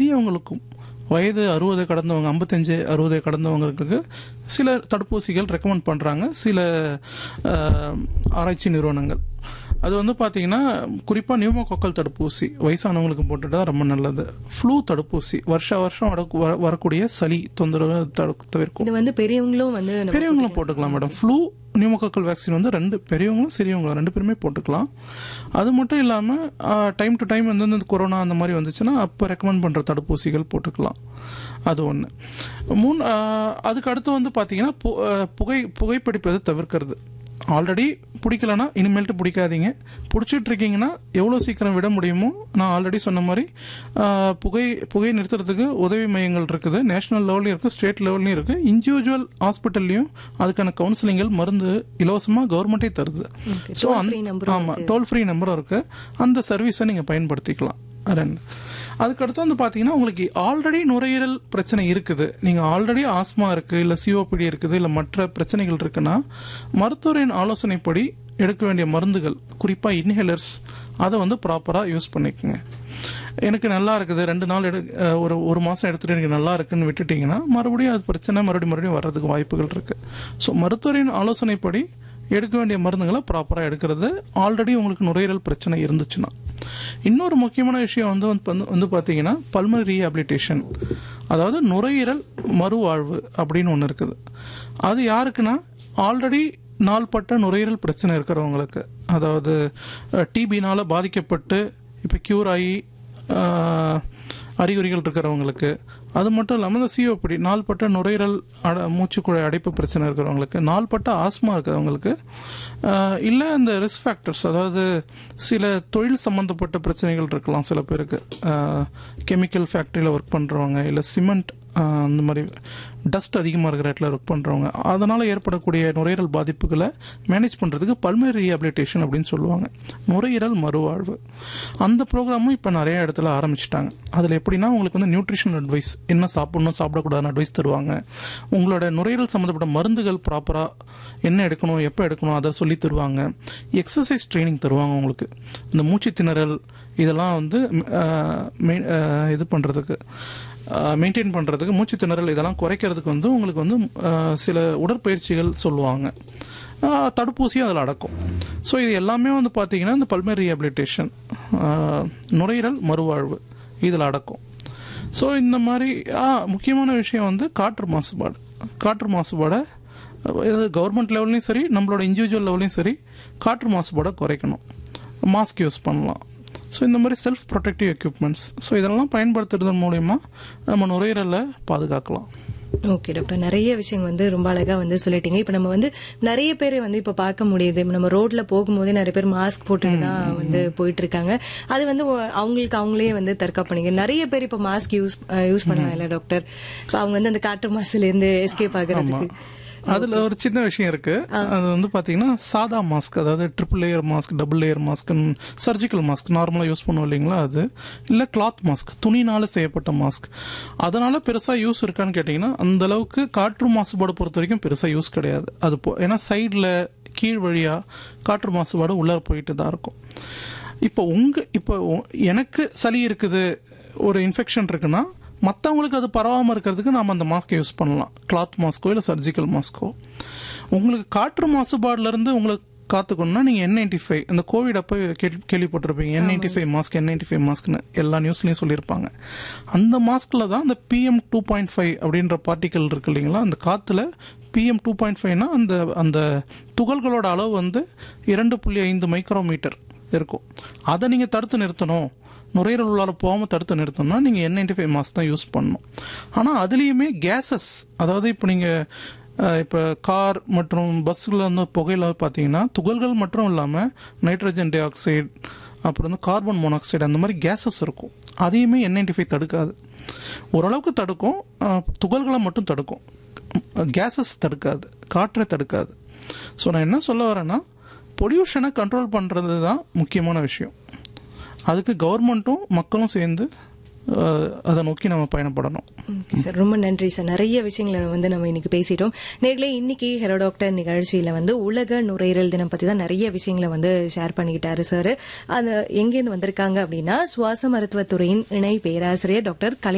பெரியவங்களுக்கும் வயது அறுபது கடந்தவங்க ஐம்பத்தஞ்சு அறுபது கடந்தவங்களுக்கு சில தடுப்பூசிகள் ரெக்கமெண்ட் பண்ணுறாங்க சில அஹ், ஆராய்ச்சி நிறுவனங்கள் அது வந்து பார்த்தீங்கன்னா குறிப்பாக நியூமோகோக்கல் தடுப்பூசி வயசானவங்களுக்கு போட்டுட்டா ரொம்ப நல்லது ஃப்ளூ தடுப்பூசி வருஷ வருஷம் வர- வர- வரக்கூடிய சளி தொந்தரவு தடு- தவிர்க்கும் இது வந்து பெரியவங்களும் வந்து நம்ம பெரியவங்களும் போட்டுக்கலாம் மேடம் ஃப்ளூ நியூமோகோக்கல் வேக்சின் வந்து ரெண்டு பெரியவங்களும் சிறியவங்களும் ரெண்டு பேருமே போட்டுக்கலாம் அது மட்டும் இல்லாமல் டைம் டு டைம் வந்து இந்த கொரோனா அந்த மாதிரி வந்துச்சுன்னா அப்போ ரெக்கமெண்ட் பண்ணுற தடுப்பூசிகள் போட்டுக்கலாம் அது ஒன்று மூணு ஆஹ், அதுக்கு அடுத்து வந்து பார்த்தீங்கன்னா பு- ஆஹ், புகை புகைப்பிடிப்பதை தவிர்க்கிறது ஆல்ரெடி பிடிக்கலனா இனிமேல்ட்டு பிடிக்காதீங்க பிடிச்சிட்டு இருக்கீங்கன்னா எவ்வளோ சீக்கிரம் விட முடியுமோ நான் ஆல்ரெடி சொன்ன மாதிரி ஆஹ், புகை புகை நிறுத்துறதுக்கு உதவி மையங்கள் இருக்குது நேஷனல் லெவல்லையும் இருக்குது ஸ்டேட் லெவல்லையும் இருக்குது இண்டிவிஜுவல் ஹாஸ்பிட்டல்லையும் அதுக்கான கவுன்சிலிங்கள் மருந்து இலவசமாக கவர்மெண்ட்டே தருது ஸோ free number ஆமாம் டோல் ஃப்ரீ நம்பரும் இருக்குது அந்த சர்வீஸை நீங்கள் பயன்படுத்திக்கலாம் ரெண்டு அதுக்கடுத்து வந்து பார்த்தீங்கன்னா உங்களுக்கு ஆல்ரெடி நுரையீரல் பிரச்சனை இருக்குது நீங்கள் ஆல்ரெடி ஆஸ்மா இருக்குது இல்லை சிஓபிடி இருக்குது இல்லை மற்ற பிரச்சனைகள் இருக்குன்னா மருத்துவரின் ஆலோசனைப்படி எடுக்க வேண்டிய மருந்துகள் குறிப்பாக இன்ஹேலர்ஸ் அதை வந்து ப்ராப்பராக யூஸ் பண்ணிக்கோங்க எனக்கு நல்லா இருக்குது ரெண்டு நாள் எடு அஹ் ஒரு ஒரு மாதம் எடுத்துகிட்டு எனக்கு நல்லா இருக்குன்னு விட்டுட்டிங்கன்னா மறுபடியும் அது பிரச்சனை மறுபடியும் மறுபடியும் வர்றதுக்கு வாய்ப்புகள் இருக்குது ஸோ மருத்துவரின் ஆலோசனைப்படி எடுக்க வேண்டிய மருந்துகளை ப்ராப்பராக எடுக்கிறது ஆல்ரெடி உங்களுக்கு நுரையீரல் பிரச்சனை இருந்துச்சுன்னா இன்னொரு முக்கியமான விஷயம் வந்து வந்து வந்து பார்த்தீங்கன்னா பல்மரி ரீஹாபிலிட்டேஷன் அதாவது நுரையீரல் மறுவாழ்வு அப்படின்னு ஒன்று இருக்குது அது யாருக்குன்னா ஆல்ரெடி நாள்பட்ட நுரையீரல் பிரச்சனை இருக்கிறவங்களுக்கு அதாவது டிபினால பாதிக்கப்பட்டு இப்போ க்யூர் ஆகி ஆஹ், அறிகுறிகள் இருக்கிறவங்களுக்கு அது மட்டும் இல்லாமல் இந்த சிஓபிடி நாள்பட்ட நுரையீரல் அட மூச்சுக்குழாய் அடைப்பு பிரச்சனை இருக்கிறவங்களுக்கு நாள்பட்ட ஆஸ்மா இருக்கிறவங்களுக்கு இல்லை இந்த ரிஸ்க் ஃபேக்டர்ஸ் அதாவது சில தொழில் சம்மந்தப்பட்ட பிரச்சனைகள் இருக்கலாம் சில பேருக்கு கெமிக்கல் ஃபேக்ட்ரியில் ஒர்க் பண்ணுறவங்க இல்லை சிமெண்ட் அந்த மாதிரி டஸ்ட் அதிகமாக இருக்கிற இடத்துல ஒர்க் பண்ணுறவங்க அதனால் ஏற்படக்கூடிய நுரையீரல் பாதிப்புகளை மேனேஜ் பண்ணுறதுக்கு பல்மரி ரீஹாபிலிட்டேஷன் அப்படின்னு சொல்லுவாங்க நுரையீரல் மறுவாழ்வு அந்த ப்ரோக்ராமும் இப்போ நிறைய இடத்துல ஆரம்பிச்சிட்டாங்க அதில் எப்படின்னா உங்களுக்கு வந்து நியூட்ரிஷன் அட்வைஸ் என்ன சாப்பிடணும் சாப்பிடக்கூடாதுன்னு அட்வைஸ் தருவாங்க உங்களோட நுரையீரல் சம்மந்தப்பட்ட மருந்துகள் ப்ராப்பராக என்ன எடுக்கணும் எப்போ எடுக்கணும் அதை சொல்லி தருவாங்க எக்ஸசைஸ் ட்ரைனிங் தருவாங்க உங்களுக்கு இந்த மூச்சு திணறல் இதெல்லாம் வந்து அஹ், மெயின்- அஹ், இது பண்ணுறதுக்கு மெயின்டைன் பண்ணுறதுக்கு மூச்சு திணறல் இதெல்லாம் குறைக்கிறதுக்கு வந்து உங்களுக்கு வந்து அஹ், சில உடற்பயிற்சிகள் சொல்லுவாங்க அஹ், தடுப்பூசியும் அதில் அடக்கும் ஸோ இது எல்லாமே வந்து பார்த்தீங்கன்னா இந்த பல்மரி ரீஹாபிலிட்டேஷன் நுரையீரல் மறுவாழ்வு இதில் அடக்கும் ஸோ இந்த மாதிரி ஆ, முக்கியமான விஷயம் வந்து காற்று மாசுபாடு காற்று மாசுபாடை இது கவர்மெண்ட் லெவல்லையும் சரி நம்மளோட இண்டிவிஜுவல் லெவல்லையும் சரி காற்று மாசுபாடை குறைக்கணும் மாஸ்க் யூஸ் பண்ணலாம் ஸோ இந்த மாதிரி செல்ஃப் ப்ரொடெக்டிவ் எக்யூப்மெண்ட்ஸ் ஸோ இதெல்லாம் பயன்படுத்துறது மூலயமா நம்ம நுரையீரலை பாதுகாக்கலாம் ஓகே டாக்டர் நிறைய விஷயம் வந்து ரொம்ப அழகா வந்து சொல்லிட்டீங்க இப்ப நம்ம வந்து நிறைய பேர் வந்து இப்ப பார்க்க முடியுது இப்ப நம்ம ரோட்ல போகும்போதே நிறைய பேர் மாஸ்க் போட்டுட்டு தான் வந்து போயிட்டு இருக்காங்க அது வந்து ஒ- அவங்களுக்கு அவங்களே வந்து தற்காப்பு பண்ணிக்க நிறைய பேர் இப்ப மாஸ்க் யூஸ் யூஸ் பண்ணலாம் இல்ல டாக்டர் இப்ப அவங்க வந்து அந்த காற்று மாசுல இருந்து எஸ்கேப் ஆகுறதுக்கு அதுல ஒரு சின்ன விஷயம் இருக்கு அது வந்து பாத்தீங்கன்னா சாதா மாஸ்க் அதாவது triple layer mask double layer mask surgical mask நார்மலா யூஸ் பண்ணுவோம் இல்லைங்களா அது இல்ல கிளாத் மாஸ்க் துணினால செய்யப்பட்ட மாஸ்க் அதனால பெருசா யூஸ் இருக்கான்னு கேட்டீங்கன்னா அந்த அளவுக்கு காற்று மாசுபாடு பொறுத்த வரைக்கும் பெருசா யூஸ் கிடையாது அது போ- ஏன்னா சைடுல கீழ் வழியா காற்று மாசுபாடு உள்ளார போயிட்டு தான் இருக்கும் இப்போ உங்க இப்போ உ- எனக்கு சளி இருக்குது ஒரு இன்ஃபெக்ஷன் இருக்குன்னா மற்றவங்களுக்கு அது பரவாமல் இருக்கிறதுக்கு நாம் அந்த மாஸ்க்கை யூஸ் பண்ணலாம் கிளாத் மாஸ்க்கோ இல்லை சர்ஜிக்கல் மாஸ்க்கோ உங்களுக்கு காற்று மாசுபாடுலேருந்து உங்களுக்கு காத்துக்கணும்னா நீங்கள் என் நைன்டி ஃபைவ் இந்த கோவிட் அப்போ கேள்வி கேள்விப்பட்டிருப்பீங்க N ninety five mask N ninety five மாஸ்க்னு எல்லா நியூஸ்லையும் சொல்லியிருப்பாங்க அந்த மாஸ்கில் தான் அந்த பிஎம் டூ பாயிண்ட் ஃபைவ் அப்படின்ற பார்ட்டிக்கல் இருக்கு இல்லைங்களா அந்த காற்றுல பிஎம் டூ பாயிண்ட் ஃபைவ்னா அந்த அந்த துகள்களோட அளவு வந்து இரண்டு புள்ளி ஐந்து மைக்ரோமீட்டர் இருக்கும் அதை நீங்கள் தடுத்து நிறுத்தணும் நுரையீரல் உள்ளார போகாமல் தடுத்து நிறுத்தணும்னா நீங்கள் என் நைன்டி ஃபைவ் மாஸ்க் தான் யூஸ் பண்ணணும் ஆனால் அதுலேயுமே கேஸஸ் அதாவது இப்போ நீங்கள் இப்போ கார் மற்றும் பஸ்ஸில் வந்து புகையில பார்த்தீங்கன்னா துகள்கள் மட்டும் இல்லாமல் நைட்ரஜன் டை ஆக்சைடு அப்புறம் வந்து கார்பன் மோனாக்சைடு அந்த மாதிரி கேஸஸ் இருக்கும் அதையுமே என் நைன்டி ஃபைவ் தடுக்காது ஓரளவுக்கு தடுக்கும் அஹ், துகள்களை மட்டும் தடுக்கும் கேஸஸ் தடுக்காது காற்றை தடுக்காது ஸோ நான் என்ன சொல்ல வரேன்னா பொல்யூஷனை கண்ட்ரோல் பண்ணுறது தான் முக்கியமான விஷயம் அதுக்கு கவர்மெண்ட்டும் மக்களும் சேர்ந்து அஹ், அதை நோக்கி நம்ம பயணப்படணும் ஓகே சார் ரொம்ப நன்றி சார் நிறைய விஷயங்களை வந்து நம்ம இன்னைக்கு பேசிட்டோம் நேர்களே இன்னைக்கு ஹெரோ டாக்டர் நிகழ்ச்சியில வந்து உலக நுரையீரல் தினம் பத்தி தான் நிறைய விஷயங்களை வந்து ஷேர் பண்ணிக்கிட்டாரு சார் அது எங்கேருந்து வந்திருக்காங்க அப்படின்னா சுவாச மருத்துவத்துறையின் இணை பேராசிரியர் டாக்டர் கலை